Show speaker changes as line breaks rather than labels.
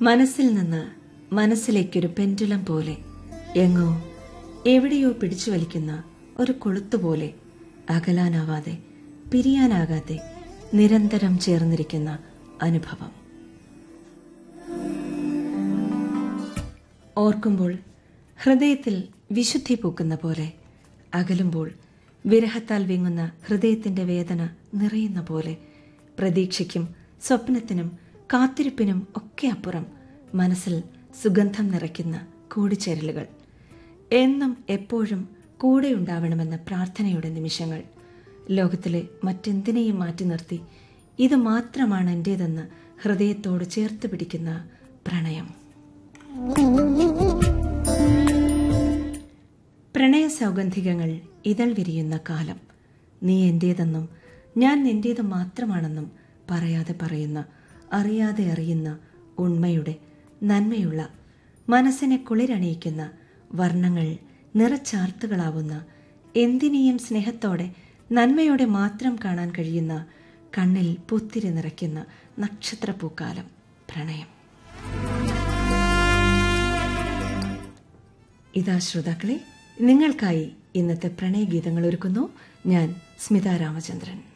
മനസ്സിൽ നിന്ന് മനസ്സിലേക്കൊരു പെൻഡുലം പോലെ എങ്ങോ എവിടെയോ പിടിച്ചു വലിക്കുന്ന ഒരു കൊളുത്തുപോലെ അകലാനാവാതെ പിരിയാനാകാതെ നിരന്തരം ചേർന്നിരിക്കുന്ന അനുഭവം ഓർക്കുമ്പോൾ ഹൃദയത്തിൽ വിശുദ്ധി പൂക്കുന്ന പോലെ അകലുമ്പോൾ വിരഹത്താൽ വിങ്ങുന്ന ഹൃദയത്തിന്റെ വേദന നിറയുന്ന പോലെ പ്രതീക്ഷയ്ക്കും സ്വപ്നത്തിനും കാത്തിരിപ്പിനും ഒക്കെ അപ്പുറം മനസ്സിൽ സുഗന്ധം നിറയ്ക്കുന്ന കൂടിച്ചേരലുകൾ എന്നും എപ്പോഴും കൂടെയുണ്ടാവണമെന്ന പ്രാർത്ഥനയുടെ നിമിഷങ്ങൾ ലോകത്തിലെ മറ്റെന്തിനേയും മാറ്റി നിർത്തി ഇത് മാത്രമാണ് എന്റേതെന്ന് ഹൃദയത്തോട് ചേർത്ത് പിടിക്കുന്ന പ്രണയം പ്രണയ സൗഗന്ധികങ്ങൾ ഇതൾ വിരിയുന്ന കാലം നീ എന്റേതെന്നും ഞാൻ നിന്റേത് മാത്രമാണെന്നും പറയാതെ പറയുന്ന അറിയാതെ അറിയുന്ന ഉണ്മയുടെ നന്മയുള്ള മനസ്സിനെ കുളിരണിയിക്കുന്ന വർണ്ണങ്ങൾ നിറച്ചാർത്തുകളാവുന്ന എന്തിനേയും സ്നേഹത്തോടെ നന്മയോടെ മാത്രം കാണാൻ കഴിയുന്ന കണ്ണിൽ പുത്തിരി നിറയ്ക്കുന്ന നക്ഷത്രപ്പൂക്കാലം പ്രണയം ഇതാ ശ്രോതാക്കളെ നിങ്ങൾക്കായി ഇന്നത്തെ പ്രണയഗീതങ്ങൾ ഒരുക്കുന്നു ഞാൻ സ്മിത രാമചന്ദ്രൻ